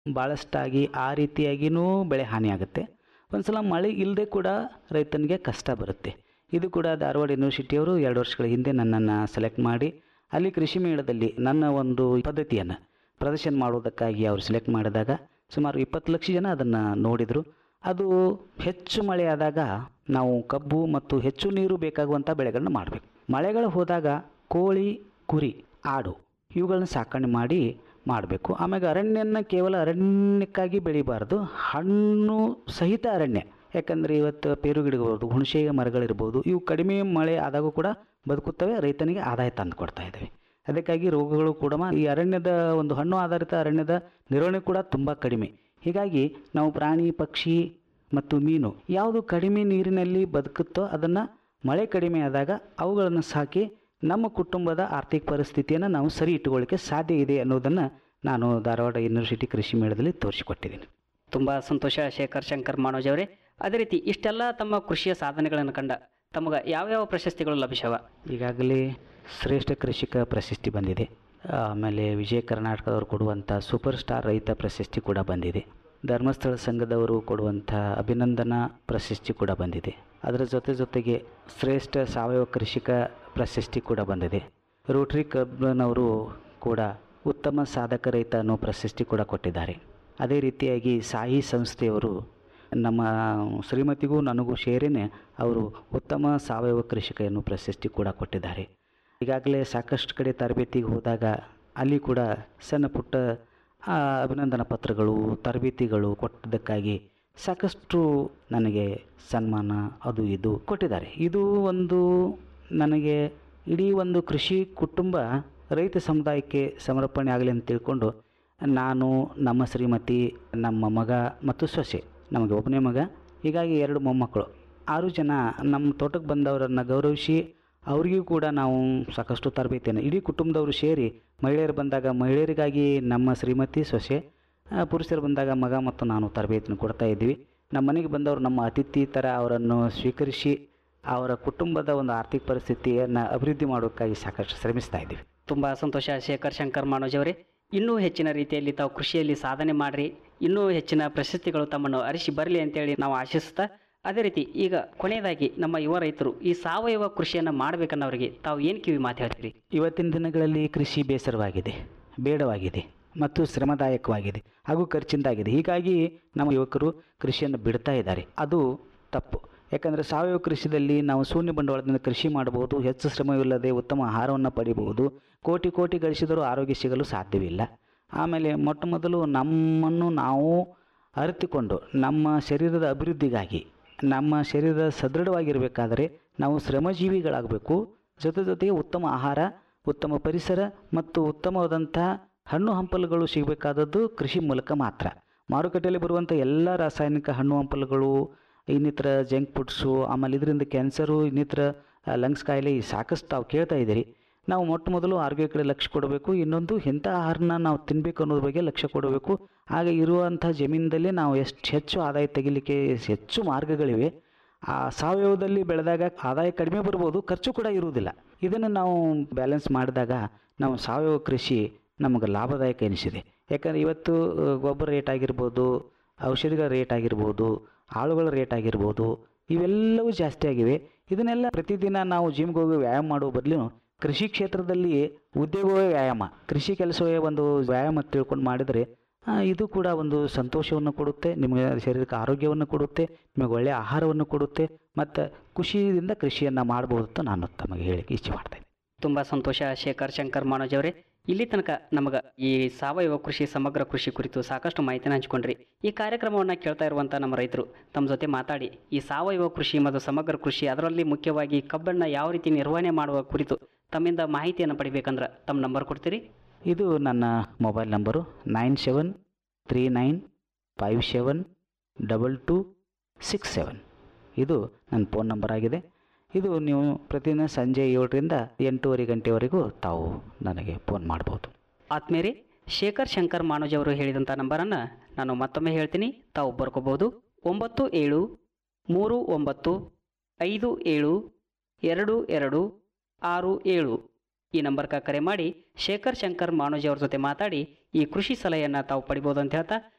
ಭಾಳಷ್ಟಾಗಿ ಆ ರೀತಿಯಾಗಿಯೂ ಬೆಳೆ ಹಾನಿಯಾಗುತ್ತೆ ಒಂದು ಸಲ ಮಳೆ ಇಲ್ಲದೆ ಕೂಡ ರೈತನಿಗೆ ಕಷ್ಟ ಬರುತ್ತೆ ಇದು ಕೂಡ ಧಾರವಾಡ ಯೂನಿವರ್ಸಿಟಿಯವರು ಎರಡು ವರ್ಷಗಳ ಹಿಂದೆ ನನ್ನನ್ನು ಸೆಲೆಕ್ಟ್ ಮಾಡಿ ಅಲ್ಲಿ ಕೃಷಿ ಮೇಳದಲ್ಲಿ ನನ್ನ ಒಂದು ಪದ್ಧತಿಯನ್ನು ಪ್ರದರ್ಶನ ಮಾಡುವುದಕ್ಕಾಗಿ ಅವರು ಸೆಲೆಕ್ಟ್ ಮಾಡಿದಾಗ ಸುಮಾರು ಇಪ್ಪತ್ತು ಲಕ್ಷ ಜನ ಅದನ್ನು ನೋಡಿದರು ಅದು ಹೆಚ್ಚು ಮಳೆ ಆದಾಗ ನಾವು ಕಬ್ಬು ಮತ್ತು ಹೆಚ್ಚು ನೀರು ಬೇಕಾಗುವಂಥ ಬೆಳೆಗಳನ್ನ ಮಾಡಬೇಕು ಮಳೆಗಳು ಹೋದಾಗ ಕೋಳಿ ಕುರಿ ಆಡು ಇವುಗಳನ್ನ ಸಾಕಣೆ ಮಾಡಿ ಮಾಡಬೇಕು ಆಮ್ಯಾಗ ಅರಣ್ಯನ ಕೇವಲ ಅರಣ್ಯಕ್ಕಾಗಿ ಬೆಳಿಬಾರ್ದು ಹಣ್ಣು ಸಹಿತ ಅರಣ್ಯ ಯಾಕಂದರೆ ಇವತ್ತು ಪೇರು ಗಿಡಗಳು ಹುಣಸೆ ಮರಗಳಿರ್ಬೋದು ಇವು ಕಡಿಮೆ ಮಳೆ ಆದಾಗೂ ಕೂಡ ಬದುಕುತ್ತವೆ ರೈತನಿಗೆ ಆದಾಯ ತಂದು ಕೊಡ್ತಾ ಇದ್ದಾವೆ ಅದಕ್ಕಾಗಿ ರೋಗಗಳು ಕೂಡ ಈ ಅರಣ್ಯದ ಒಂದು ಹಣ್ಣು ಆಧಾರಿತ ಅರಣ್ಯದ ನಿರ್ವಹಣೆ ಕೂಡ ತುಂಬ ಕಡಿಮೆ ಹೀಗಾಗಿ ನಾವು ಪ್ರಾಣಿ ಪಕ್ಷಿ ಮತ್ತು ಮೀನು ಯಾವುದು ಕಡಿಮೆ ನೀರಿನಲ್ಲಿ ಬದುಕುತ್ತೋ ಅದನ್ನು ಮಳೆ ಕಡಿಮೆ ಆದಾಗ ಅವುಗಳನ್ನು ಸಾಕಿ ನಮ್ಮ ಕುಟುಂಬದ ಆರ್ಥಿಕ ಪರಿಸ್ಥಿತಿಯನ್ನು ನಾವು ಸರಿ ಇಟ್ಟುಕೊಳ್ಳಿಕ್ಕೆ ಸಾಧ್ಯ ಇದೆ ಅನ್ನೋದನ್ನು ನಾನು ಧಾರವಾಡ ಯೂನಿವರ್ಸಿಟಿ ಕೃಷಿ ಮೇಳದಲ್ಲಿ ತೋರಿಸಿಕೊಟ್ಟಿದ್ದೀನಿ ತುಂಬ ಸಂತೋಷ ಶೇಖರ್ ಶಂಕರ್ ಮಾನೋಜ್ ಅವರೇ ಅದೇ ರೀತಿ ಇಷ್ಟೆಲ್ಲ ತಮ್ಮ ಕೃಷಿಯ ಸಾಧನೆಗಳನ್ನು ಕಂಡ ತಮಗೆ ಯಾವ್ಯಾವ ಪ್ರಶಸ್ತಿಗಳು ಲಭ್ಯವ ಈಗಾಗಲೇ ಶ್ರೇಷ್ಠ ಕೃಷಿಕ ಪ್ರಶಸ್ತಿ ಬಂದಿದೆ ಆಮೇಲೆ ವಿಜಯ ಕರ್ನಾಟಕದವರು ಕೊಡುವಂಥ ಸೂಪರ್ ಸ್ಟಾರ್ ರೈತ ಪ್ರಶಸ್ತಿ ಕೂಡ ಬಂದಿದೆ ಧರ್ಮಸ್ಥಳ ಸಂಘದವರು ಕೊಡುವಂಥ ಅಭಿನಂದನಾ ಪ್ರಶಸ್ತಿ ಕೂಡ ಬಂದಿದೆ ಅದರ ಜೊತೆ ಜೊತೆಗೆ ಶ್ರೇಷ್ಠ ಸಾವಯವ ಕೃಷಿಕ ಪ್ರಶಸ್ತಿ ಕೂಡ ಬಂದಿದೆ ರೋಟರಿ ಕ್ಲಬ್ನವರು ಕೂಡ ಉತ್ತಮ ಸಾಧಕ ರೈತ ಅನ್ನೋ ಪ್ರಶಸ್ತಿ ಕೂಡ ಕೊಟ್ಟಿದ್ದಾರೆ ಅದೇ ರೀತಿಯಾಗಿ ಸಾಯಿ ಸಂಸ್ಥೆಯವರು ನಮ್ಮ ಶ್ರೀಮತಿಗೂ ನನಗೂ ಸೇರಿನೇ ಅವರು ಉತ್ತಮ ಸಾವಯವ ಕೃಷಿಕ ಎನ್ನುವ ಪ್ರಶಸ್ತಿ ಕೂಡ ಕೊಟ್ಟಿದ್ದಾರೆ ಈಗಾಗಲೇ ಸಾಕಷ್ಟು ಕಡೆ ತರಬೇತಿಗೆ ಹೋದಾಗ ಅಲ್ಲಿ ಕೂಡ ಸಣ್ಣ ಪುಟ್ಟ ಆ, ಅಭಿನಂದನಾ ಪತ್ರಗಳು ತರಬೇತಿಗಳು ಕೊಟ್ಟದ್ದಕ್ಕಾಗಿ ಸಾಕಷ್ಟು ನನಗೆ ಸನ್ಮಾನ ಅದು ಇದು ಕೊಟ್ಟಿದ್ದಾರೆ ಇದು ಒಂದು ನನಗೆ ಇಡೀ ಒಂದು ಕೃಷಿ ಕುಟುಂಬ ರೈತ ಸಮುದಾಯಕ್ಕೆ ಸಮರ್ಪಣೆ ಆಗಲಿ ಅಂತ ತಿಳ್ಕೊಂಡು ನಾನು ನಮ್ಮ ಶ್ರೀಮತಿ ನಮ್ಮ ಮಗ ಮತ್ತು ಸೊಸೆ ನಮಗೆ ಒಬ್ಬನೇ ಮಗ ಹೀಗಾಗಿ ಎರಡು ಮೊಮ್ಮಕ್ಕಳು ಆರು ಜನ ನಮ್ಮ ತೋಟಕ್ಕೆ ಬಂದವರನ್ನು ಗೌರವಿಸಿ ಅವರಿಗೂ ಕೂಡ ನಾವು ಸಾಕಷ್ಟು ತರಬೇತಿಯನ್ನು ಇಡೀ ಕುಟುಂಬದವರು ಸೇರಿ ಮಹಿಳೆಯರು ಬಂದಾಗ ಮಹಿಳೆಯರಿಗಾಗಿ ನಮ್ಮ ಶ್ರೀಮತಿ ಸೊಸೆ ಆ, ಪುರುಷರು ಬಂದಾಗ ಮಗ ಮತ್ತು ನಾನು ತರಬೇತಿನ ಕೊಡ್ತಾ ಇದ್ದೀವಿ ನಮ್ಮ ಮನೆಗೆ ಬಂದವರು ನಮ್ಮ ಅತಿಥಿ ಥರ ಅವರನ್ನು ಸ್ವೀಕರಿಸಿ ಅವರ ಕುಟುಂಬದ ಒಂದು ಆರ್ಥಿಕ ಪರಿಸ್ಥಿತಿಯನ್ನು ಅಭಿವೃದ್ಧಿ ಮಾಡೋಕ್ಕಾಗಿ ಸಾಕಷ್ಟು ಶ್ರಮಿಸ್ತಾ ಇದ್ದೀವಿ ತುಂಬ ಸಂತೋಷ ಶೇಖರ್ ಶಂಕರ್ ಮಾನೋಜ್ ಅವರೇ ಇನ್ನೂ ಹೆಚ್ಚಿನ ರೀತಿಯಲ್ಲಿ ತಾವು ಕೃಷಿಯಲ್ಲಿ ಸಾಧನೆ ಮಾಡಿರಿ ಇನ್ನೂ ಹೆಚ್ಚಿನ ಪ್ರಶಸ್ತಿಗಳು ತಮ್ಮನ್ನು ಅರಿಸಿ ಬರಲಿ ಅಂತೇಳಿ ನಾವು ಆಶಿಸ್ತಾ ಅದೇ ರೀತಿ ಈಗ ಕೊನೆಯದಾಗಿ ನಮ್ಮ ಯುವ ರೈತರು ಈ ಸಾವಯವ ಕೃಷಿಯನ್ನು ಮಾಡಬೇಕನ್ನೋರಿಗೆ ತಾವು ಏನು ಕಿವಿ ಮಾತು ಹೇಳ್ತೀರಿ ಇವತ್ತಿನ ದಿನಗಳಲ್ಲಿ ಕೃಷಿ ಬೇಸರವಾಗಿದೆ ಬೇಡವಾಗಿದೆ ಮತ್ತು ಶ್ರಮದಾಯಕವಾಗಿದೆ ಹಾಗೂ ಖರ್ಚಿಂದಾಗಿದೆ ಹೀಗಾಗಿ ನಮ್ಮ ಯುವಕರು ಕೃಷಿಯನ್ನು ಬಿಡ್ತಾ ಇದ್ದಾರೆ ಅದು ತಪ್ಪು ಯಾಕಂದರೆ ಸಾವಯವ ಕೃಷಿಯಲ್ಲಿ ನಾವು ಶೂನ್ಯ ಬಂಡವಾಳದಿಂದ ಕೃಷಿ ಮಾಡಬಹುದು ಹೆಚ್ಚು ಶ್ರಮವಿಲ್ಲದೆ ಉತ್ತಮ ಆಹಾರವನ್ನು ಪಡಿಬಹುದು ಕೋಟಿ ಕೋಟಿ ಗಳಿಸಿದರೂ ಆರೋಗ್ಯ ಸಿಗಲು ಸಾಧ್ಯವಿಲ್ಲ ಆಮೇಲೆ ಮೊಟ್ಟ ಮೊದಲು ನಮ್ಮನ್ನು ನಾವು ಅರಿತುಕೊಂಡು ನಮ್ಮ ಶರೀರದ ಅಭಿವೃದ್ಧಿಗಾಗಿ ನಮ್ಮ ಶರೀರ ಸದೃಢವಾಗಿರಬೇಕಾದರೆ ನಾವು ಶ್ರಮಜೀವಿಗಳಾಗಬೇಕು ಜೊತೆ ಜೊತೆಗೆ ಉತ್ತಮ ಆಹಾರ ಉತ್ತಮ ಪರಿಸರ ಮತ್ತು ಉತ್ತಮವಾದಂಥ ಹಣ್ಣು ಹಂಪಲುಗಳು ಸಿಗಬೇಕಾದದ್ದು ಕೃಷಿ ಮೂಲಕ ಮಾತ್ರ ಮಾರುಕಟ್ಟೆಯಲ್ಲಿ ಬರುವಂಥ ಎಲ್ಲ ರಾಸಾಯನಿಕ ಹಣ್ಣು ಹಂಪಲುಗಳು ಇನ್ನಿತರ ಜಂಕ್ ಫುಡ್ಸು ಆಮೇಲೆ ಇದರಿಂದ ಕ್ಯಾನ್ಸರು ಇನ್ನಿತರ ಲಂಗ್ಸ್ ಕಾಯಿಲೆ ಈ ಸಾಕಷ್ಟು ತಾವು ಕೇಳ್ತಾ ಇದ್ದೀರಿ ನಾವು ಮೊಟ್ಟ ಮೊದಲು ಆರೋಗ್ಯ ಕಡೆ ಲಕ್ಷ್ಯ ಕೊಡಬೇಕು ಇನ್ನೊಂದು ಎಂಥ ಆಹಾರನ ನಾವು ತಿನ್ನಬೇಕು ಅನ್ನೋದ್ರ ಬಗ್ಗೆ ಲಕ್ಷ್ಯ ಕೊಡಬೇಕು ಆಗ ಇರುವಂಥ ಜಮೀನಿನಲ್ಲಿ ನಾವು ಎಷ್ಟು ಹೆಚ್ಚು ಆದಾಯ ತೆಗಿಲಿಕ್ಕೆ ಹೆಚ್ಚು ಮಾರ್ಗಗಳಿವೆ ಆ ಸಾವಯವದಲ್ಲಿ ಬೆಳೆದಾಗ ಆದಾಯ ಕಡಿಮೆ ಬರ್ಬೋದು ಖರ್ಚು ಕೂಡ ಇರುವುದಿಲ್ಲ ಇದನ್ನು ನಾವು ಬ್ಯಾಲೆನ್ಸ್ ಮಾಡಿದಾಗ ನಾವು ಸಾವಯವ ಕೃಷಿ ನಮಗೆ ಲಾಭದಾಯಕ ಎನಿಸಿದೆ ಯಾಕಂದರೆ ಇವತ್ತು ಆ, ಗೊಬ್ಬರ ರೇಟ್ ಆಗಿರ್ಬೋದು ಔಷಧಿಗಳ ರೇಟ್ ಆಗಿರ್ಬೋದು ಆಳುಗಳ ರೇಟ್ ಆಗಿರ್ಬೋದು ಇವೆಲ್ಲವೂ ಜಾಸ್ತಿ ಆಗಿವೆ ಇದನ್ನೆಲ್ಲ ಪ್ರತಿದಿನ ನಾವು ಜಿಮ್ಗೆ ಹೋಗಿ ವ್ಯಾಯಾಮ ಮಾಡುವ ಬದಲು ಕೃಷಿ ಕ್ಷೇತ್ರದಲ್ಲಿ ಉದ್ಯೋಗವೇ ವ್ಯಾಯಾಮ ಕೃಷಿ ಕೆಲಸವೇ ಒಂದು ವ್ಯಾಯಾಮ ತಿಳ್ಕೊಂಡು ಮಾಡಿದರೆ ಆ, ಇದು ಕೂಡ ಒಂದು ಸಂತೋಷವನ್ನು ಕೊಡುತ್ತೆ ನಿಮಗೆ ಶರೀರಕ್ಕೆ ಆರೋಗ್ಯವನ್ನು ಕೊಡುತ್ತೆ ನಿಮಗೆ ಒಳ್ಳೆಯ ಆಹಾರವನ್ನು ಕೊಡುತ್ತೆ ಮತ್ತು ಖುಷಿಯಿಂದ ಕೃಷಿಯನ್ನು ಮಾಡ್ಬೋದು ಅಂತ ನಾನು ತಮಗೆ ಹೇಳಿಕ್ಕೆ ಇಚ್ಛೆ ಮಾಡ್ತೇನೆ ತುಂಬ ಸಂತೋಷ ಶೇಖರ್ ಶಂಕರ್ ಮಾನೋಜ್ ಅವರೇ ಇಲ್ಲಿ ತನಕ ನಮಗೆ ಈ ಸಾವಯವ ಕೃಷಿ ಸಮಗ್ರ ಕೃಷಿ ಕುರಿತು ಸಾಕಷ್ಟು ಮಾಹಿತಿನ ಹಂಚಿಕೊಂಡ್ರಿ ಈ ಕಾರ್ಯಕ್ರಮವನ್ನು ಕೇಳ್ತಾ ಇರುವಂಥ ನಮ್ಮ ರೈತರು ತಮ್ಮ ಜೊತೆ ಮಾತಾಡಿ ಈ ಸಾವಯವ ಕೃಷಿ ಮತ್ತು ಸಮಗ್ರ ಕೃಷಿ ಅದರಲ್ಲಿ ಮುಖ್ಯವಾಗಿ ಕಬ್ಬನ್ನು ಯಾವ ರೀತಿ ನಿರ್ವಹಣೆ ಮಾಡುವ ಕುರಿತು ತಮ್ಮಿಂದ ಮಾಹಿತಿಯನ್ನು ಪಡಿಬೇಕಂದ್ರೆ ತಮ್ಮ ನಂಬರ್ ಕೊಡ್ತೀರಿ ಇದು ನನ್ನ mobile number nine seven three nine five seven double two six seven ಇದು ನನ್ನ ಫೋನ್ ನಂಬರ್ ಆಗಿದೆ ಇದು ನೀವು ಪ್ರತಿದಿನ ಸಂಜೆ ಏಳರಿಂದ ಎಂಟೂವರೆ ಗಂಟೆವರೆಗೂ ತಾವು ನನಗೆ ಫೋನ್ ಮಾಡ್ಬೋದು ಆತ್ಮೇರೆ ಶೇಖರ್ ಶಂಕರ್ ಮಾನೋಜ್ ಅವರು ಹೇಳಿದಂಥ ನಂಬರನ್ನು ನಾನು ಮತ್ತೊಮ್ಮೆ ಹೇಳ್ತೀನಿ ತಾವು ಬರ್ಕೋಬಹುದು ಒಂಬತ್ತು ಏಳು ಮೂರು ಒಂಬತ್ತು ಐದು ಏಳು ಎರಡು ಎರಡು ಆರು ಏಳು ಈ ನಂಬರ್ಗೆ ಕರೆ ಮಾಡಿ ಶೇಖರ್ ಶಂಕರ್ ಮಾನೋಜ್ ಅವ್ರ ಜೊತೆ ಮಾತಾಡಿ ಈ ಕೃಷಿ ಸಲಹೆಯನ್ನು ತಾವು ಪಡಿಬೋದು ಅಂತ ಹೇಳ್ತಾ